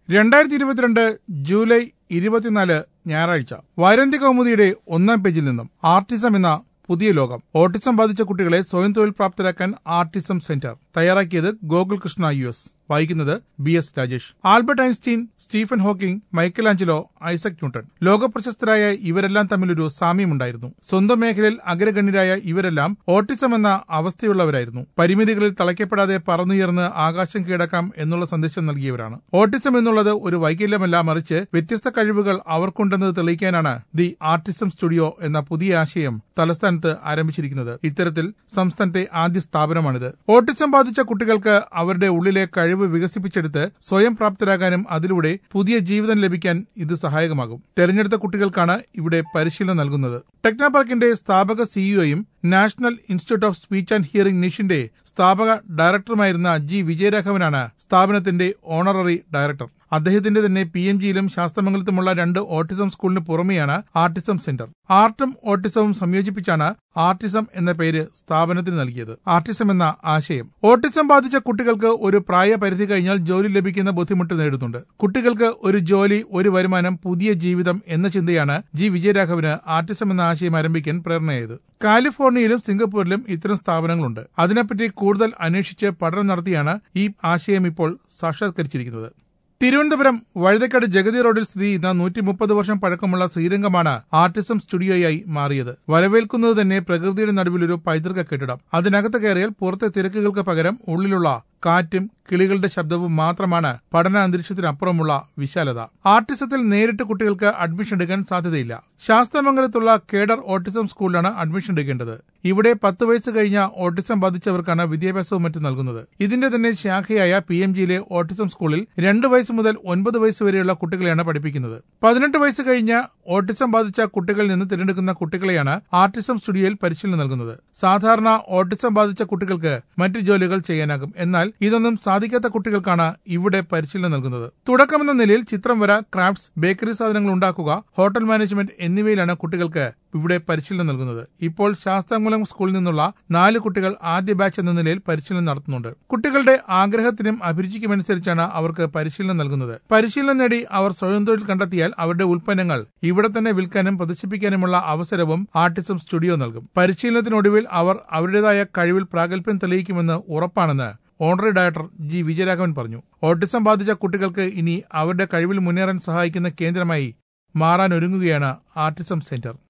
രണ്ടായിരത്തി ഇരുപത്തിരണ്ട് ജൂലൈ ഇരുപത്തിനാല് ഞായറാഴ്ച വൈരന്തി കൗമുദിയുടെ ഒന്നാം പേജിൽ നിന്നും ആർട്ടിസം എന്ന പുതിയ ലോകം ഓട്ടിസം ബാധിച്ച കുട്ടികളെ സ്വയം തൊഴിൽ പ്രാപ്തരാക്കാൻ ആർട്ടിസം സെന്റർ തയ്യാറാക്കിയത് ഗോകുൽ കൃഷ്ണ യു എസ് വായിക്കുന്നത് B S Rajesh Albert Einstein Stephen Hawking Michelangelo Isaac Newton ലോകപ്രശസ്തരായ ഇവരെല്ലാം തമ്മിലൊരു സാമ്യമുണ്ടായിരുന്നു സ്വന്തം മേഖലയിൽ അഗ്രഗണ്യരായ ഇവരെല്ലാം ഓട്ടിസം എന്ന അവസ്ഥയുള്ളവരായിരുന്നു പരിമിതികളിൽ തളയ്ക്കപ്പെടാതെ പറന്നുയർന്ന് ആകാശം കീഴടക്കാം എന്നുള്ള സന്ദേശം നൽകിയവരാണ് ഓട്ടിസം എന്നുള്ളത് ഒരു വൈകല്യമല്ല മറിച്ച് വ്യത്യസ്ത കഴിവുകൾ അവർക്കുണ്ടെന്നത് തെളിയിക്കാനാണ് ദി ആർട്ടിസം സ്റ്റുഡിയോ എന്ന പുതിയ ആശയം തലസ്ഥാനത്ത് ആരംഭിച്ചിരിക്കുന്നത് ഇത്തരത്തിൽ സംസ്ഥാനത്തെ ആദ്യ സ്ഥാപനമാണിത് ഓട്ടിസം ബാധിച്ച കുട്ടികൾക്ക് അവരുടെ ഉള്ളിലെ കഴിവ് വികസിപ്പിച്ചെടുത്ത് സ്വയം പ്രാപ്തരാകാനും അതിലൂടെ പുതിയ ജീവിതം ലഭിക്കാൻ ഇത് സഹായകമാകും തെരഞ്ഞെടുത്ത കുട്ടികൾക്കാണ് ഇവിടെ പരിശീലനം നൽകുന്നത് ടെക്നോപാർക്കിന്റെ സ്ഥാപക സിഇഒയും national institute of speech and hearing നിഷിന്റെ സ്ഥാപക ഡയറക്ടറുമായിരുന്ന ജി വിജയരാഘവനാണ് സ്ഥാപനത്തിന്റെ ഓണററി ഡയറക്ടർ അദ്ദേഹത്തിന്റെ തന്നെ പി എം ജിയിലും ശാസ്തമംഗലത്തുമുള്ള രണ്ട് ഓട്ടിസം സ്കൂളിന് പുറമെയാണ് ആർട്ടിസം സെന്റർ ആർട്ടും ഓട്ടിസവും സംയോജിപ്പിച്ചാണ് ആർട്ടിസം എന്ന പേര് സ്ഥാപനത്തിന് നൽകിയത് ആർട്ടിസം എന്ന ആശയം ഓട്ടിസം ബാധിച്ച കുട്ടികൾക്ക് ഒരു പ്രായപരിധി കഴിഞ്ഞാൽ ജോലി ലഭിക്കുന്ന ബുദ്ധിമുട്ട് നേരിടുന്നുണ്ട് കുട്ടികൾക്ക് ഒരു ജോലി ഒരു വരുമാനം പുതിയ ജീവിതം എന്ന ചിന്തയാണ് ജി വിജയരാഘവന് ആർട്ടിസം എന്ന ആശയം ആരംഭിക്കാൻ പ്രേരണയായത് കാലിഫോർണിയയിലും സിംഗപ്പൂരിലും ഇത്തരം സ്ഥാപനങ്ങളുണ്ട് അതിനെപ്പറ്റി കൂടുതൽ അന്വേഷിച്ച് പഠനം നടത്തിയാണ് ഈ ആശയം ഇപ്പോൾ സാക്ഷാത്കരിച്ചിരിക്കുന്നത് തിരുവനന്തപുരം വഴുതക്കാട് ജഗതി റോഡിൽ സ്ഥിതി ചെയ്യുന്ന നൂറ്റി മുപ്പത് വർഷം പഴക്കമുള്ള ശ്രീരംഗമാണ് ആർട്ടിസം സ്റ്റുഡിയോയായി മാറിയത് വരവേൽക്കുന്നത് തന്നെ പ്രകൃതിയുടെ നടുവിലൊരു പൈതൃക കെട്ടിടം അതിനകത്ത് കയറിയാൽ പുറത്തെ തിരക്കുകൾക്ക് പകരം ഉള്ളിലുള്ള കാറ്റും കിളികളുടെ ശബ്ദവും മാത്രമാണ് പഠന അന്തരീക്ഷത്തിനപ്പുറമുള്ള വിശാലത ആർട്ടിസത്തിൽ നേരിട്ട് കുട്ടികൾക്ക് അഡ്മിഷൻ എടുക്കാൻ സാധ്യതയില്ല ശാസ്ത്രമംഗലത്തുള്ള കേഡർ ഓട്ടിസം സ്കൂളിലാണ് അഡ്മിഷൻ എടുക്കേണ്ടത് ഇവിടെ പത്ത് വയസ്സ് കഴിഞ്ഞ ഓട്ടിസം ബാധിച്ചവർക്കാണ് വിദ്യാഭ്യാസവും മറ്റും നൽകുന്നത് ഇതിന്റെ തന്നെ ശാഖയായ പി എം ജിയിലെ ഓട്ടിസം സ്കൂളിൽ രണ്ട് വയസ്സ് മുതൽ ഒൻപത് വയസ്സ് വരെയുള്ള കുട്ടികളെയാണ് പഠിപ്പിക്കുന്നത് പതിനെട്ട് വയസ്സ് കഴിഞ്ഞ ഓട്ടിസം ബാധിച്ച കുട്ടികളിൽ നിന്ന് തിരഞ്ഞെടുക്കുന്ന കുട്ടികളെയാണ് ആർട്ടിസം സ്റ്റുഡിയോയിൽ പരിശീലനം നൽകുന്നത് സാധാരണ ഓട്ടിസം ബാധിച്ച കുട്ടികൾക്ക് മറ്റു ജോലികൾ ചെയ്യാനാകും എന്നാൽ ഇതൊന്നും സാധിക്കാത്ത കുട്ടികൾക്കാണ് ഇവിടെ പരിശീലനം നൽകുന്നത് തുടക്കമെന്ന നിലയിൽ ചിത്രം വര ക്രാഫ്റ്റ്സ് ബേക്കറി സാധനങ്ങൾ ഉണ്ടാക്കുക ഹോട്ടൽ മാനേജ്മെന്റ് എന്നിവയിലാണ് കുട്ടികൾക്ക് ഇവിടെ പരിശീലനം നൽകുന്നത് ഇപ്പോൾ ശാസ്താംകുളം സ്കൂളിൽ നിന്നുള്ള നാല് കുട്ടികൾ ആദ്യ ബാച്ച് എന്ന നിലയിൽ പരിശീലനം നടത്തുന്നുണ്ട് കുട്ടികളുടെ ആഗ്രഹത്തിനും അഭിരുചിക്കും അനുസരിച്ചാണ് അവർക്ക് പരിശീലനം നൽകുന്നത് പരിശീലനം നേടി അവർ സ്വയം തൊഴിൽ കണ്ടെത്തിയാൽ അവരുടെ ഉൽപ്പന്നങ്ങൾ ഇവിടെ തന്നെ വിൽക്കാനും പ്രദർശിപ്പിക്കാനുമുള്ള അവസരവും ആർട്ടിസം സ്റ്റുഡിയോ നൽകും പരിശീലനത്തിനൊടുവിൽ അവർ അവരുടേതായ കഴിവിൽ പ്രാഗൽഭ്യം തെളിയിക്കുമെന്ന് ഉറപ്പാണെന്ന് ഓണറി ഡയറക്ടർ ജി വിജയരാഘവൻ പറഞ്ഞു ഓട്ടിസം ബാധിച്ച കുട്ടികൾക്ക് ഇനി അവരുടെ കഴിവിൽ മുന്നേറാൻ സഹായിക്കുന്ന കേന്ദ്രമായി മാറാനൊരുങ്ങുകയാണ് ആർട്ടിസം സെന്റർ